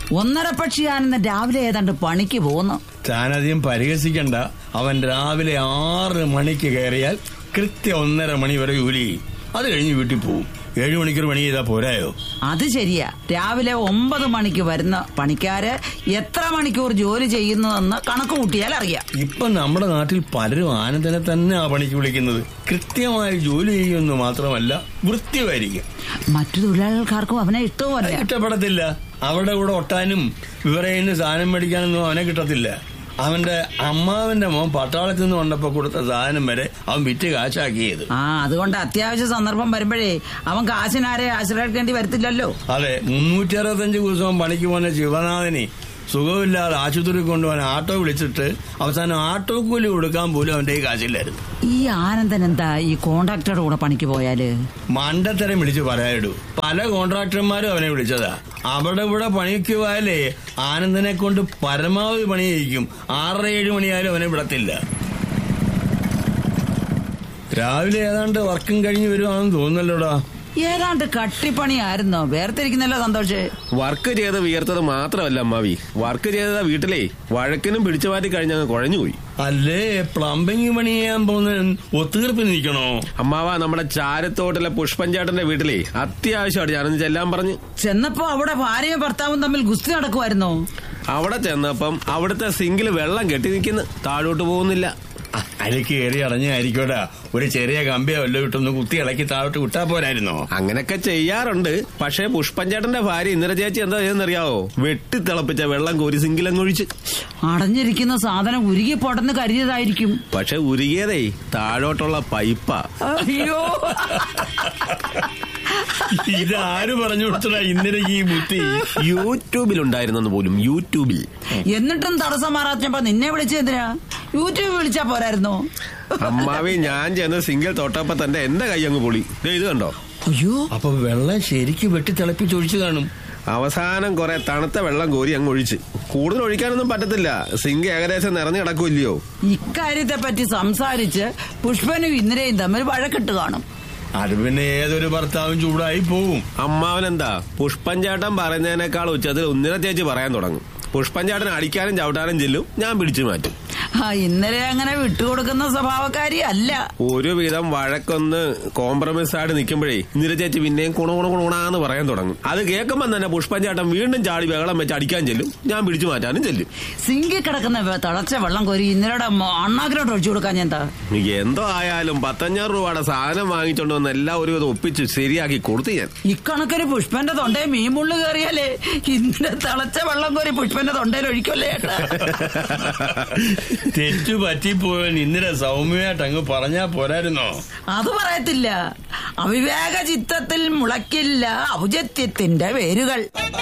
ഒന്നര പക്ഷിയാനെന്ന് രാവിലെ ഏതാണ്ട് പണിക്ക് പോന്നു താനധികം പരിഹസിക്കണ്ട അവൻ രാവിലെ ആറ് മണിക്ക് കയറിയാൽ കൃത്യം ഒന്നര മണി വരെ ജോലി ചെയ്യും അത് കഴിഞ്ഞ് വീട്ടിൽ പോവും ഏഴു മണിക്കൂർ പണി ചെയ്താൽ പോരായോ അത് ശരിയാ രാവിലെ ഒമ്പത് മണിക്ക് വരുന്ന പണിക്കാര് എത്ര മണിക്കൂർ ജോലി ചെയ്യുന്നതെന്ന് കണക്ക് കൂട്ടിയാൽ അറിയാം ഇപ്പൊ നമ്മുടെ നാട്ടിൽ പലരും ആനന്ദനെ തന്നെ ആ പണിക്ക് വിളിക്കുന്നത് കൃത്യമായി ജോലി ചെയ്യുമെന്ന് മാത്രമല്ല വൃത്തിയായിരിക്കും മറ്റു തൊഴിലാളികൾക്കാർക്കും അവനെ ഇഷ്ടവുമല്ല ഇഷ്ടപ്പെടത്തില്ല അവരുടെ കൂടെ ഒട്ടാനും വിവരയിന് സാധനം മേടിക്കാനൊന്നും അവനെ കിട്ടത്തില്ല അവന്റെ അമ്മാവന്റെ മോൻ പട്ടാളത്തിൽ നിന്ന് കൊണ്ടപ്പോ കൊടുത്ത സാധനം വരെ അവൻ വിറ്റ് കാശാക്കിയത് ആ അതുകൊണ്ട് അത്യാവശ്യ സന്ദർഭം വരുമ്പോഴേ അവൻ കാശിനാരെ ആശ്രയിക്കേണ്ടി വരത്തില്ലല്ലോ അതെ മുന്നൂറ്റി അറുപത്തഞ്ച് ദിവസവും പണിക്ക് പോകുന്ന ശിവനാഥനെ സുഖമില്ലാതെ ആശുപത്രി കൊണ്ടുപോകാൻ ആട്ടോ വിളിച്ചിട്ട് അവസാനം ആട്ടോ കൂലി കൊടുക്കാൻ പോലും അവന്റെ ഈ കാശില്ലായിരുന്നു ഈ ആനന്ദൻ എന്താ ഈ കോണ്ടാക്ടറുടെ കൂടെ പണിക്ക് പോയാല് മണ്ടത്തരം വിളിച്ച് പറയാനിടൂ പല കോൺട്രാക്ടർമാരും അവനെ വിളിച്ചതാ അവിടെ ഇവിടെ പണിക്ക് പോയാലേ ആനന്ദനെ കൊണ്ട് പരമാവധി പണി ചെയ്യിക്കും ആറര ഏഴ് മണിയായാലും അവനെ വിടത്തില്ല രാവിലെ ഏതാണ്ട് വർക്കും കഴിഞ്ഞ് വരുവാണെന്ന് തോന്നുന്നല്ലോടാ ഏതാണ്ട് കട്ടിപ്പണിയായിരുന്നോ വേർതിരിക്കുന്നല്ലോ സന്തോഷ് വർക്ക് ചെയ്ത് വിയർത്തത് മാത്രമല്ല അമ്മാവി വർക്ക് ചെയ്ത വീട്ടിലേ വഴക്കിനും പിടിച്ചു മാറ്റി കഴിഞ്ഞങ്ങ് കുഴഞ്ഞുപോയി അല്ലേ പ്ലംബിംഗ് പണി ചെയ്യാൻ പോകുന്ന ഒത്തുതീർപ്പിൽ നിൽക്കണോ അമ്മാവ നമ്മുടെ ചാരത്തോട്ടിലെ പുഷ്പഞ്ചേട്ടന്റെ വീട്ടിലേ അത്യാവശ്യമായിട്ട് ഞാനൊന്ന് ചെല്ലാൻ പറഞ്ഞു ചെന്നപ്പോ അവിടെ ഭാര്യയും ഭർത്താവും തമ്മിൽ ഗുസ്തി നടക്കുമായിരുന്നോ അവിടെ ചെന്നപ്പം അവിടുത്തെ സിങ്കിൽ വെള്ളം കെട്ടി നിൽക്കുന്നു താഴോട്ട് പോകുന്നില്ല അതിൽ കയറി അടഞ്ഞായിരിക്കോടാ ഒരു ചെറിയ കമ്പിയോ വല്ലോ ഇട്ടൊന്ന് കുത്തി ഇളക്കി താഴോട്ട് വിട്ടാ പോരായിരുന്നോ അങ്ങനൊക്കെ ചെയ്യാറുണ്ട് പക്ഷേ പുഷ്പഞ്ചേട്ടന്റെ ഭാര്യ ഇന്ദിര ചേച്ചി എന്താ ചെയ്തെന്നറിയാവോ വെട്ടി തിളപ്പിച്ച വെള്ളം കോരി സിങ്കിലങ്ങൊഴിച്ച് അടഞ്ഞിരിക്കുന്ന സാധനം ഉരുകി പൊടന്ന് കരുതിയതായിരിക്കും പക്ഷെ ഉരുകിയതേ താഴോട്ടുള്ള പൈപ്പാ അയ്യോ ഇത് ആര് പറഞ്ഞു കൊടുത്തടാ ഇന്നലേക്ക് ഈ ബുദ്ധി യൂട്യൂബിൽ ഉണ്ടായിരുന്നെന്ന് പോലും യൂട്യൂബിൽ എന്നിട്ടും തടസ്സം മാറാച്ചപ്പോ നിന്നെ വിളിച്ചെന്തിനാ യൂട്യൂബ് വിളിച്ചാ പോരായിരുന്നോ അമ്മാവി ഞാൻ ചെന്ന് സിംഗിൾ തൊട്ടപ്പോ തന്നെ എന്റെ കൈ അങ്ങ് പൊളി ദേ ഇത് കണ്ടോ അയ്യോ അപ്പൊ വെള്ളം ശരിക്ക് വെട്ടി തിളപ്പിച്ചൊഴിച്ചു കാണും അവസാനം കുറെ തണുത്ത വെള്ളം കോരി അങ്ങ് ഒഴിച്ച് കൂടുതൽ ഒഴിക്കാനൊന്നും പറ്റത്തില്ല സിങ്ക് ഏകദേശം നിറഞ്ഞു കിടക്കില്ലയോ ഇക്കാര്യത്തെ പറ്റി സംസാരിച്ച് പുഷ്പനും ഇന്ദിരയും തമ്മിൽ വഴക്കിട്ട് കാണും അത് പിന്നെ ഏതൊരു ഭർത്താവും ചൂടായി പോവും അമ്മാവനെന്താ പുഷ്പഞ്ചാട്ടം പറയുന്നതിനേക്കാൾ ഉച്ചത്തിൽ ഉന്നിര ചേച്ചി പറയാൻ തുടങ്ങും പുഷ്പഞ്ചാട്ടൻ അടിക്കാനും ചവിട്ടാനും ചെല്ലും ഞാൻ പിടിച്ചു മാറ്റും ആ ഇന്നലെ അങ്ങനെ വിട്ടുകൊടുക്കുന്ന സ്വഭാവക്കാരി അല്ല ഒരുവിധം വഴക്കൊന്ന് കോംപ്രമൈസ് ആയിട്ട് നിൽക്കുമ്പോഴേ ഇന്ദിര ചേച്ചി പിന്നെയും കുണ കുണ കുണാന്ന് പറയാൻ തുടങ്ങും അത് കേൾക്കുമ്പോൾ തന്നെ പുഷ്പഞ്ചാട്ടം വീണ്ടും ചാടി ബഹളം വെച്ച് അടിക്കാൻ ചെല്ലും ഞാൻ പിടിച്ചു മാറ്റാനും ചെല്ലും സിങ്കിൽ കിടക്കുന്ന വെ- തിളച്ച വെള്ളം കോരി ഇന്നലെ അണ്ണാക്കിലോട്ട് ഒഴിച്ചു കൊടുക്കാൻ ഞാൻ എന്താ എന്തോ ആയാലും പത്തഞ്ഞൂറ് രൂപയുടെ സാധനം വാങ്ങിച്ചോണ്ട് വന്ന് എല്ലാം ഒരുവിധം ഒപ്പിച്ച് ശരിയാക്കി കൊടുത്തു ഞാൻ ഇക്കണക്കിന് പുഷ്പന്റെ തൊണ്ടയിൽ മീൻ മുള്ളു കയറിയാലേ ഇന്നലെ തിളച്ച വെള്ളം കോരി പുഷ്പന്റെ തൊണ്ടയിൽ ഒഴിക്കല്ലേ ഏട്ടാ? തെറ്റു പറ്റിപ്പോയവൻ ഇന്നലെ സൗമ്യമായിട്ട് അങ്ങ് പറഞ്ഞാ പോരായിരുന്നോ അത് പറയത്തില്ല അവിവേക ചിത്തത്തിൽ മുളയ്ക്കില്ല ഔചത്യത്തിന്റെ വേരുകൾ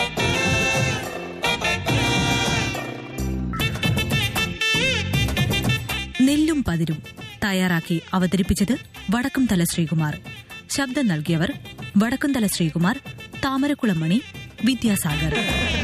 നെല്ലും പതിരും തയ്യാറാക്കി അവതരിപ്പിച്ചത് വടക്കുംതല ശ്രീകുമാർ ശബ്ദം നൽകിയവർ വടക്കുംതല ശ്രീകുമാർ താമരക്കുളമണി വിദ്യാസാഗർ